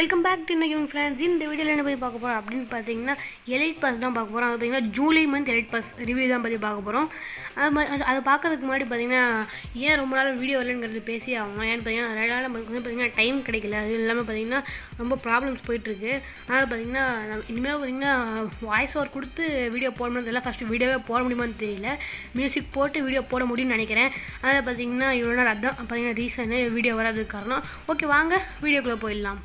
welcome back to இன்னைக்கு friends இந்த வீடியோவில் என்ன பற்றி பார்க்க போகிறோம் அப்படின்னு பார்த்தீங்கன்னா எலைட் பாஸ் தான் பார்க்க போகிறோம் அது பார்த்தீங்கன்னா July month elite pass review தான் பற்றி பார்க்க போகிறோம் அது மா- அது- அதை பார்க்கறதுக்கு முன்னாடி பார்த்தீங்கன்னா ஏன் ரொம்ப நாள் வீடியோ இல்லைங்கிறது பேசி ஆகணும் ஏன்னு பார்த்தீங்கன்னா ரெண்டு நாள் நமக்கு வந்து பார்த்தீங்கன்னா டைம் கிடைக்கல அது இல்லாமல் பார்த்தீங்கன்னா ரொம்ப ப்ராப்ளம்ஸ் போயிட்டுருக்கு அதனால் பார்த்தீங்கன்னா நம்ம இனிமேல் பார்த்தீங்கன்னா வாய்ஸ் ஓவர் கொடுத்து வீடியோ போட முடியும் தெரியல ஃபஸ்ட்டு வீடியோவே போட முடியுமான்னு தெரியல மியூசிக் போட்டு வீடியோ போட முடியும்னு நினைக்கிறேன் அதில் பார்த்தீங்கன்னா இவ்வளோ நாள் அதான் பார்த்தீங்கன்னா ரீசனு வீடியோ வராதுக்கு காரணம் ஓகே வாங்க வீடியோக்குள்ளே போயிடலாம்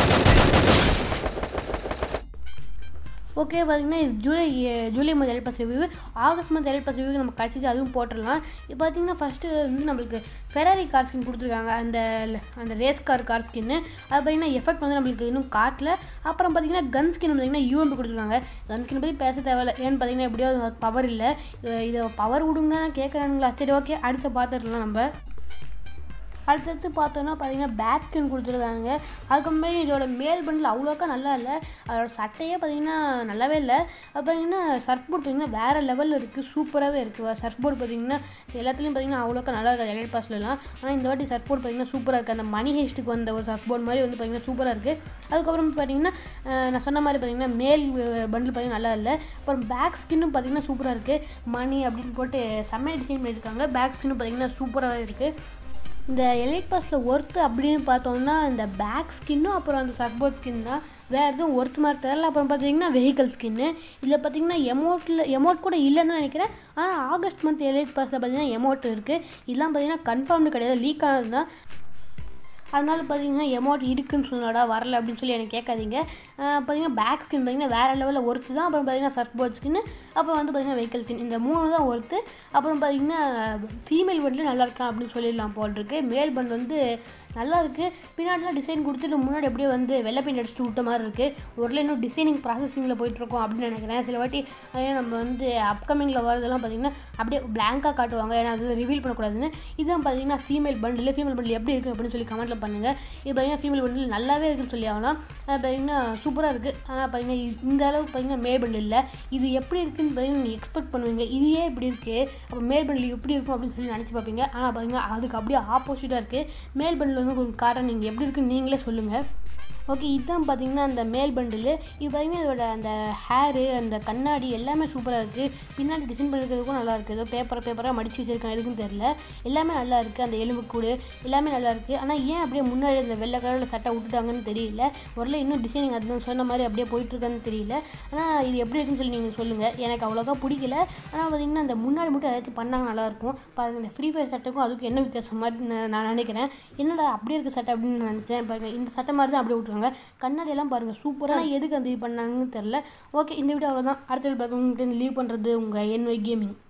ஓகே பார்த்தீங்கன்னா இது ஜூலை எ- July month elite pass review August month elite pass review நம்ம கழிச்சு அதுவும் போட்டுடலாம் இப்போ பார்த்தீங்கன்னா ஃபஸ்ட்டு வந்து நம்மளுக்கு ஃபெராரி கார் ஸ்கின் கொடுத்துருக்காங்க அந்த ல- அந்த ரேஸ் கார் கார் ஸ்கின்னு அது பார்த்தீங்கன்னா எஃபெக்ட் வந்து நம்மளுக்கு இன்னும் காட்டல அப்புறம் பார்த்தீங்கன்னா கன் ஸ்கின் பார்த்தீங்கன்னா யூஎம்பி கொடுத்துருக்காங்க கன் ஸ்கின் பற்றி பேச தேவையில்ல ஏன்னு பார்த்தீங்கன்னா எப்படியோ பவர் இல்லை இதை பவர் விடுங்கன்னா கேட்குறானுங்களா சரி ஓகே அடுத்து பார்த்துடலாம் நம்ம அடுத்தடுத்து பார்த்தோன்னா பார்த்தீங்கன்னா பேட் ஸ்கின் கொடுத்துருக்காங்க அதுக்கப்புறமே இதோட மேல் பண்டில் அவ்வளோக்கா நல்லா இல்லை அதோட சட்டையே பார்த்தீங்கன்னா நல்லாவே இல்லை அது பார்த்தீங்கன்னா சர்ஃப் போர்ட் பார்த்தீங்கன்னா வேறு லெவலில் இருக்குது சூப்பராகவே இருக்குது சர்ஃப் போர்டு பார்த்தீங்கன்னா எல்லாத்துலேயும் பார்த்தீங்கன்னா அவ்வளோக்கா நல்லா இருக்காது எலைட் பாஸ்லலாம் ஆனால் இந்த வாட்டி சர்ஃப் போர்ட் பார்த்தீங்கன்னா சூப்பராக இருக்குது அந்த மணி ஹேஸ்ட்டுக்கு வந்த ஒரு சர்ஃப் போர்டு மாதிரி வந்து பார்த்தீங்கன்னா சூப்பராக இருக்குது அதுக்கப்புறம் பார்த்தீங்கன்னா அஹ், நான் சொன்ன மாதிரி பார்த்தீங்கன்னா மேல் பண்டில் பார்த்தீங்கன்னா நல்லா இல்லை அப்புறம் பேக் ஸ்கின்னும் பார்த்தீங்கன்னா சூப்பராக இருக்குது மணி அப்படின்னு போட்டு செம்மையாக டிசைன் பண்ணியிருக்காங்க பேக் ஸ்கின்னும் பார்த்தீங்கன்னா சூப்பராக இருக்குது இந்த எலைட் பாஸில் ஒர்த்து அப்படின்னு பார்த்தோம்னா இந்த பேக் ஸ்கின்னும் அப்புறம் அந்த சர்போர்ட் ஸ்கின் தான் வேறு எதுவும் ஒர்த்து மாதிரி தெரியல அப்புறம் பார்த்தீங்கன்னா வெஹிக்கல் ஸ்கின்னு இதில் பார்த்தீங்கன்னா எமௌண்ட்டில் எமௌண்ட் கூட இல்லைன்னு தான் நினைக்கிறேன் ஆனால் ஆகஸ்ட் மந்த் எலைட் பாஸில் பார்த்தீங்கன்னா எமௌண்ட் இருக்குது இதெல்லாம் பார்த்தீங்கன்னா கன்ஃபார்ம்டு கிடையாது லீக் ஆனது தான் அதனால பார்த்தீங்கன்னா எமௌண்ட் இருக்குன்னு சொன்னாடா வரல அப்படின்னு சொல்லி எனக்கு கேட்காதீங்க அஹ் பார்த்தீங்கன்னா பேக் ஸ்கின் பார்த்தீங்கன்னா வேறு லெவலில் ஒர்த்து தான் அப்புறம் பார்த்தீங்கன்னா சர்ஃப் போர்ட் ஸ்கின் அப்புறம் வந்து பார்த்தீங்கன்னா வெஹிக்கல் ஸ்கின் இந்த மூணு தான் ஒர்த்து அப்புறம் பார்த்தீங்கன்னா ஃபீமேல் பண்டில் நல்லா இருக்கா அப்படின்னு சொல்லிடலாம் போல் இருக்கு மேல் பண்ட் வந்து நல்லா இருக்குது பின்னாடிலாம் டிசைன் கொடுத்துட்டு முன்னாடி அப்படியே வந்து வெள்ளை பெயிண்ட் அடிச்சுட்டு விட்ட மாதிரி இருக்குது ஒரு இன்னும் டிசைனிங் ப்ராசஸிங்கில் போயிட்டுருக்கோம் அப்படின்னு நினைக்கிறேன் சில வாட்டி அதே நம்ம வந்து அப்கமிங்கில் வரதெல்லாம் பார்த்தீங்கன்னா அப்படியே பிளாங்காக காட்டுவாங்க ஏன்னா அது ரிவீல் பண்ணக்கூடாதுன்னு இதுதான் பார்த்தீங்கன்னா ஃபீமேல் பண்டில் ஃபீமேல் பண்டில் எப்படி இருக்குது அப்படின்னு சொல்லி கமெண்ட்டில் பண்ணுங்கள் இது பார்த்தீங்கன்னா ஃபீமேல் பண்டில் நல்லாவே இருக்குன்னு சொல்லி ஆகலாம் அது பார்த்தீங்கன்னா சூப்பராக இருக்குது ஆனால் பார்த்தீங்கன்னா இது- இந்த அளவுக்கு பார்த்தீங்கன்னா மேல் பண்டில் இல்லை இது எப்படி இருக்குன்னு பார்த்தீங்கன்னா நீங்கள் எக்ஸ்பெக்ட் பண்ணுவீங்க இது ஏன் இப்படி இருக்குது அப்போ மேல் பண்டில் எப்படி இருக்கும் அப்படின்னு சொல்லி நினச்சி பார்ப்பீங்க ஆனால் பார்த்தீங்கன்னா அதுக்கு அப்படியே ஆப்போசிட்டாக இருக்குது மேல் பண்டில் வந்து கொஞ்சம் காரணம் நீங்கள் எப்படி இருக்குன்னு நீங்களே சொல்லுங்கள் ஓகே இதுதான் பார்த்தீங்கன்னா அந்த மேல் பண்டில் இது பார்த்தீங்கன்னா இதோட அந்த ஹேரு அந்த கண்ணாடி எல்லாமே சூப்பராக இருக்குது பின்னாடி டிசைன் பண்ணிருக்கிறதுக்கும் நல்லா இருக்குது ஏதோ பேப்பர் பேப்பராக மடிச்சு வச்சிருக்காங்க எதுக்கும் தெரில எல்லாமே நல்லா இருக்குது அந்த எலும்பு கூடு எல்லாமே நல்லா இருக்குது ஆனால் ஏன் அப்படியே முன்னாடி அந்த வெள்ளை கலரில் சட்டை விட்டுட்டாங்கன்னு தெரியல ஒருல இன்னும் டிசைனிங் அது சொன்ன மாதிரி அப்படியே போயிட்டுருக்கான்னு தெரியல ஆனால் இது எப்படி இருக்குன்னு சொல்லி நீங்கள் சொல்லுங்கள் எனக்கு அவ்வளோக்கா பிடிக்கல ஆனால் பார்த்தீங்கன்னா அந்த முன்னாடி மட்டும் ஏதாச்சும் பண்ணாங்க நல்லாயிருக்கும் பாருங்கள் இந்த ஃப்ரீ ஃபயர் சட்டைக்கும் அதுக்கும் என்ன வித்தியாசம் மாதிரி நான் நான் நினைக்கிறேன் என்னடா அப்படியே இருக்க சட்டை அப்படின்னு நான் நினச்சேன் பாருங்க இந்த சட்டை மாதிரி தான் அப்படியே விட்ருக்காங்க கண்ணாடி எல்லாம் பாருங்கள் சூப்பராக எதுக்கு அந்த இது பண்ணாங்கன்னு தெரில ஓகே இந்த வீடியோ அவ்வளோதான் அடுத்த வீடியோ பார்க்க லீவ் பண்ணுறது உங்கள் என்ஒய் கேமிங்